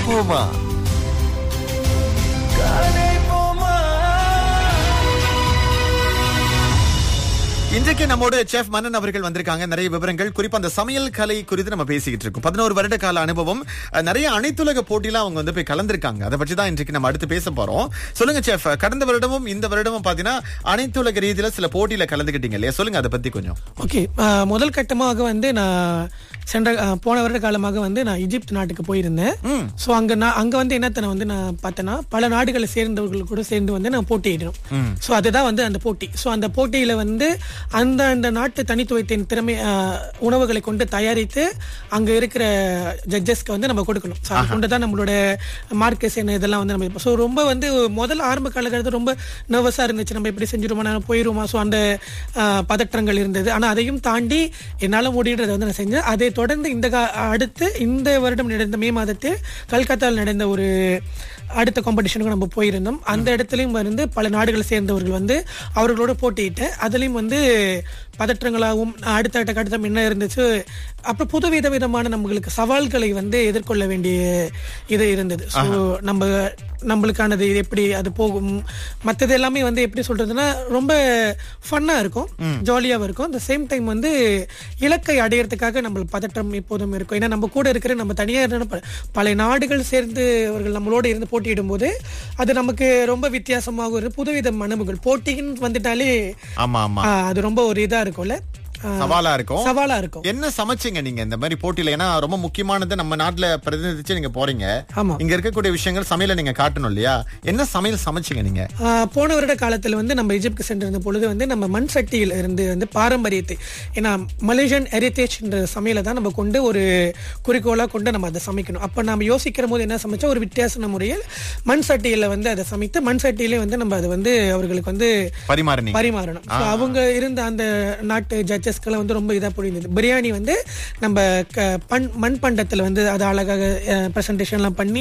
போமா இன்றைக்கு நம்மோடு செஃப் மன்னன் அவர்கள் வந்திருக்காங்க நிறைய விவரங்கள் குறிப்பா அந்த சமையல் கலை குறித்து நம்ம பேசிக்கிட்டு இருக்கோம் பதினோரு வருட கால அனுபவம் அஹ், நிறைய அனைத்துலக போட்டிலாம் அவங்க வந்து போய் கலந்திருக்காங்க அதை பற்றி தான் இன்றைக்கு நம்ம அடுத்து பேச போறோம் சொல்லுங்க செஃப் கடந்த வருடமும் இந்த வருடமும் பாத்தீங்கன்னா அனைத்துலக ரீதியில சில போட்டியில கலந்துக்கிட்டீங்க இல்லையா சொல்லுங்க அதை பத்தி கொஞ்சம் ஓகே முதல் கட்டமாக வந்து நான் சென்ற அஹ், போன வருட காலமாக வந்து நான் எகிப்து நாட்டுக்கு போயிருந்தேன் ஸோ அங்க நான் அங்க வந்து என்னத்தனை வந்து நான் பார்த்தேன்னா பல நாடுகளை சேர்ந்தவர்கள் கூட சேர்ந்து வந்து நான் போட்டியிடணும் ஸோ அதுதான் வந்து அந்த போட்டி ஸோ அந்த போட்டியில வந்து அந்த அந்த நாட்டு தனித்துவத்தின் திறமை அஹ், உணவுகளை கொண்டு தயாரித்து அங்க இருக்கிற ஜட்ஜஸ்க்கு வந்து நம்ம கொடுக்கணும் ஸோ அது கொண்டு தான் நம்மளோட மார்க்கஸ் என்ன இதெல்லாம் வந்து நம்ம ஸோ ரொம்ப வந்து முதல் ஆரம்ப காலகட்டத்தில் ரொம்ப நர்வஸாக இருந்துச்சு நம்ம எப்படி செஞ்சிருமா நான் போயிருமா ஸோ அந்த அஹ், பதற்றங்கள் இருந்தது ஆனால் அதையும் தாண்டி என்னால் முடியறதை வந்து நான் செஞ்சேன் அதை தொடர்ந்து இந்த கா- அடுத்து இந்த வருடம் நடந்த மே மாதத்தில் கல்கத்தாவில் நடந்த ஒரு அடுத்த காம்படிஷனுக்கு நம்ம போயிருந்தோம் அந்த இடத்துலயும் வந்து பல நாடுகளை சேர்ந்தவர்கள் வந்து அவர்களோட போட்டியிட்டேன் அதுலயும் வந்து பதற்றங்களாகவும் அடுத்த அடுத்த கட்டத்தம் என்ன இருந்துச்சு அப்புறம் புது வித விதமான நம்மளுக்கு சவால்களை வந்து எதிர்கொள்ள வேண்டிய இது இருந்தது ஸோ நம்ம நம்மளுக்கானது இது எப்படி அது போகும் மற்றது எல்லாமே வந்து எப்படி சொல்றதுன்னா ரொம்ப ஃபன்னா இருக்கும் ஜாலியாகவும் இருக்கும் அந்த சேம் டைம் வந்து இலக்கை அடையறதுக்காக நம்மளுக்கு பதட்டம் எப்போதும் இருக்கும் ஏன்னா நம்ம கூட இருக்கிற நம்ம தனியாக இருந்த ப- பல நாடுகள் சேர்ந்து அவர்கள் நம்மளோட இருந்து போட்டியிடும் போது அது நமக்கு ரொம்ப வித்தியாசமாகவும் இருக்கு புதுவித அனுபவங்கள் போட்டின்னு வந்துட்டாலே ஆமா ஆமா ஆ, அது ரொம்ப ஒரு இதா இருக்கும்ல ஆ, சவாலா இருக்கும் சவாலா இருக்கும் என்ன சமைச்சீங்க நீங்க இந்த மாதிரி போட்டியில ஏன்னா ரொம்ப முக்கியமானது நம்ம நாட்டுல பிரதிநிதிச்சு நீங்க போறீங்க ஆமா இங்க இருக்கக்கூடிய விஷயங்கள் சமையல நீங்க காட்டணும் இல்லையா என்ன சமையல் சமைச்சீங்க நீங்க ஆ, போன வருட காலத்துல வந்து நம்ம எஜிப்துக்கு சென்றிருந்த பொழுது வந்து நம்ம மண் சட்டியில் இருந்து வந்து பாரம்பரியத்தை ஏன்னா மலேசியன் ஹெரிட்டேஜ் என்ற சமையலை தான் நம்ம கொண்டு ஒரு குறிக்கோளா கொண்டு நம்ம அதை சமைக்கணும் அப்ப நம்ம யோசிக்கிற போது என்ன சமைச்சா ஒரு வித்தியாசமான முறையில் மண் சட்டியில வந்து அதை சமைத்து மண் சட்டியிலே வந்து நம்ம அதை வந்து அவர்களுக்கு வந்து பரிமாறினீங்க பரிமாறணும் So, அவங்க இருந்த அந்த நாட்டு ஜட்ஜஸ்க்கெல்லாம் வந்து ரொம்ப இதா புரிந்தது பிரியாணி வந்து நம்ம க- பண் மண் பண்டத்துல வந்து அது அழகாக பிரசன்டேஷன்லாம் பண்ணி